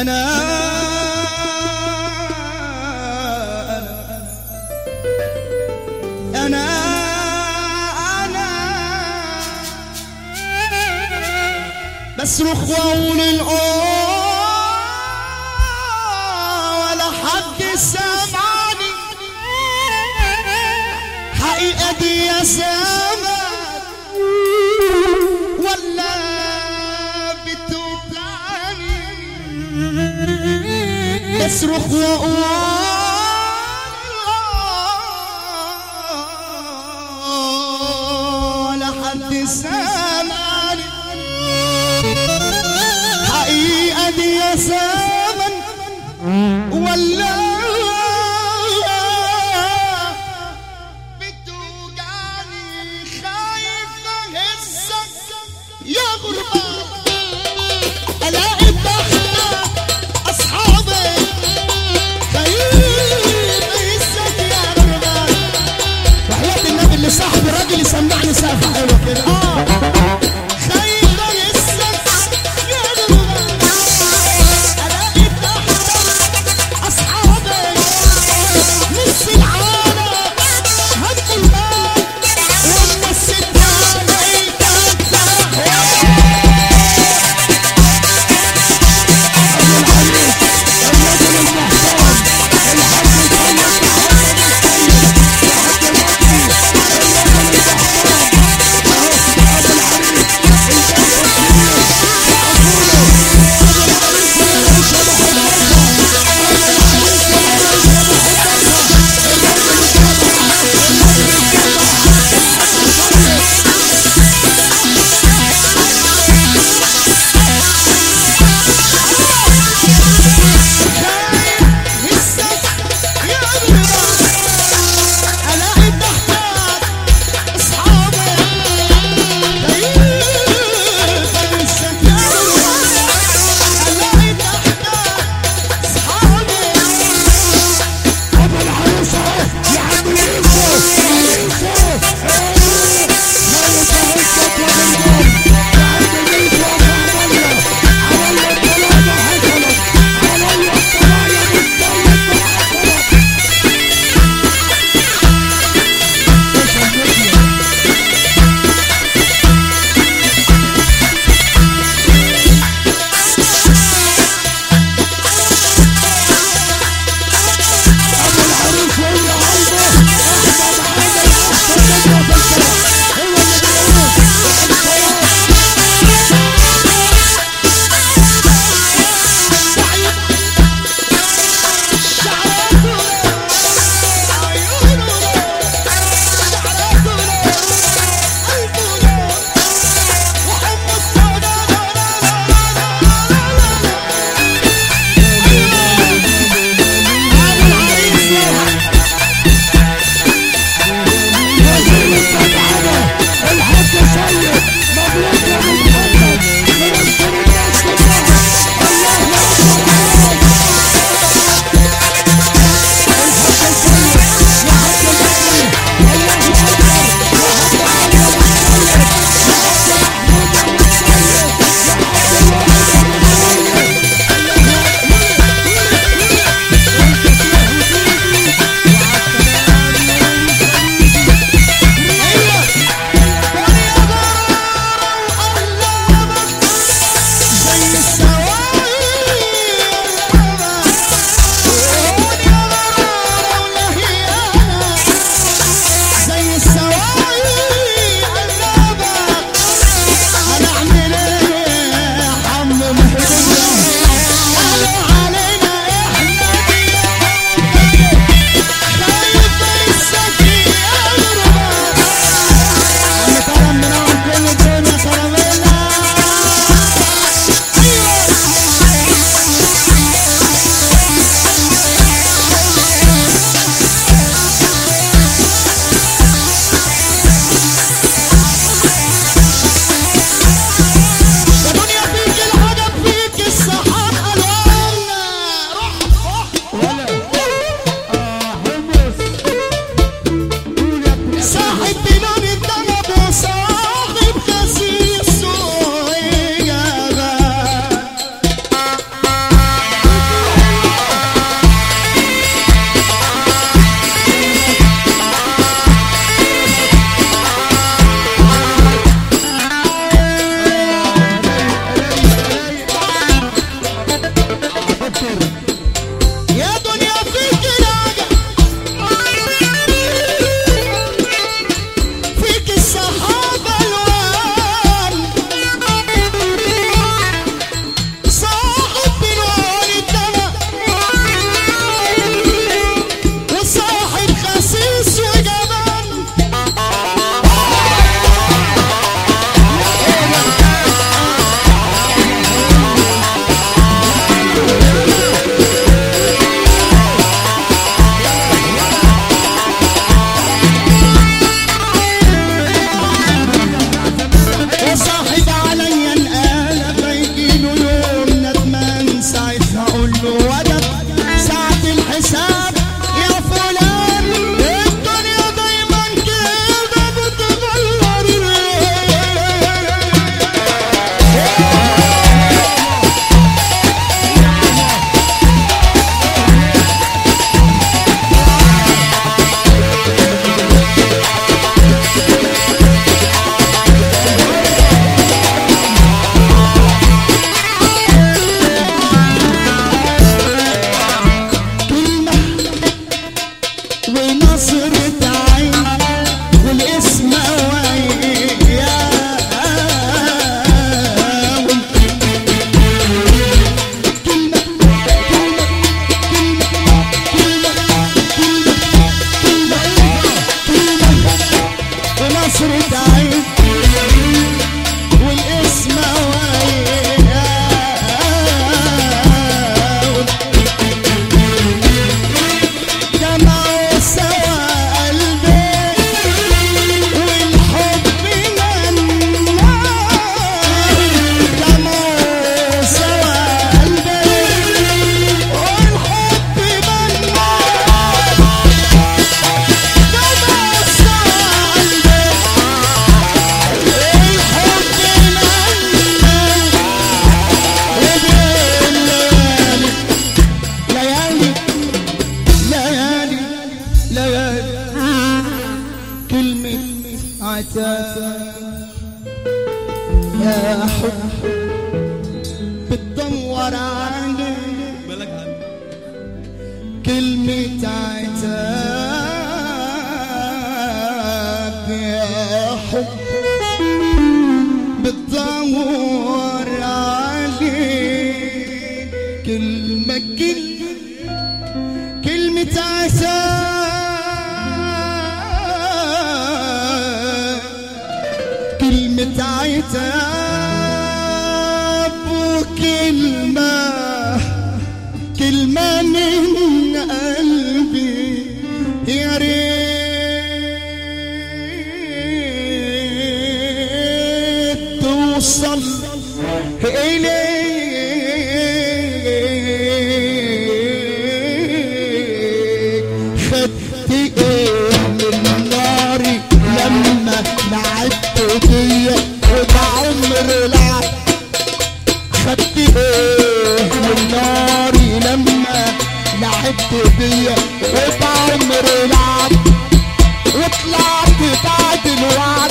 أنا أنا أنا بصرخ وأقول الآه ولا حد سمعني حقيقة دي يا زمان ولا بتوجعني بصرخ وأقول ولا حد سمعني حقيقة دي يا زمن ولا بتوجعني خايف اهزك يا غربة الاقي تحت اصحابي خايف اهزك يا غربة وحياة النبي اللي صاحبي راجل يسمعني سقف حلو كده اه خايف اهزك يا غربة الاقي تحت اصحابي نص العالم هم المال والنص الثاني تفتح حب بتدور علي بالك عني كلمة عتاب يا حب بتدور عليك كلمة كلمة كلمة عتاب كلمة عتاب وكلمة كلمة من قلبي يا ريت توصل إليك خدت ايه من ناري لما لعبت بيا وبعمر لعب خدت ايه من ناري لما لعبت بيا وبعمر لعب وطلعت بعد الوعد